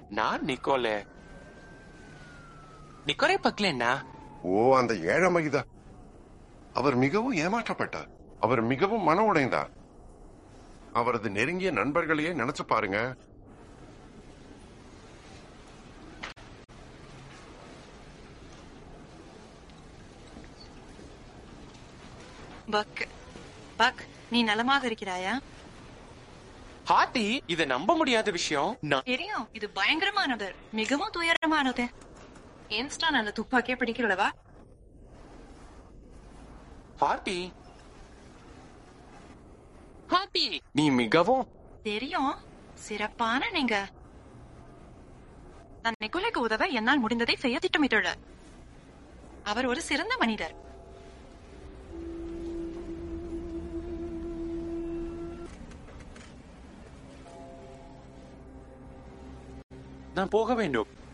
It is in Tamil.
நான் நிக்கோலே நிக்கோலே பக்கலன்னா ஓ அந்த ஏழை மகிதா அவர் மிகவும் ஏமாற்றப்பட்டார் அவர் மிகவும் மன உடைந்தார் அவரது நெருங்கிய நண்பர்களையே நினைச்சு பாருங்க பக் பக் நீ நலமாக இருக்கிறாயா ஹாத்தி இத நம்ப முடியாத விஷயம் நான் தெரியும் இது பயங்கரமானது மிகவும் துயரமானது ஏன்ஸ்டா நல்ல துப்பாக்கியே பிடிக்கிறவா ஹாத்தி ஹாத்தி நீ மிகவும் தெரியும் சிறப்பான நீங்க நான் நிக்கோலைக்கு உதவ என்னால் முடிந்ததை செய்ய திட்டமிட்டுள்ளார் அவர் ஒரு சிறந்த மனிதர் நான் போக வேண்டும்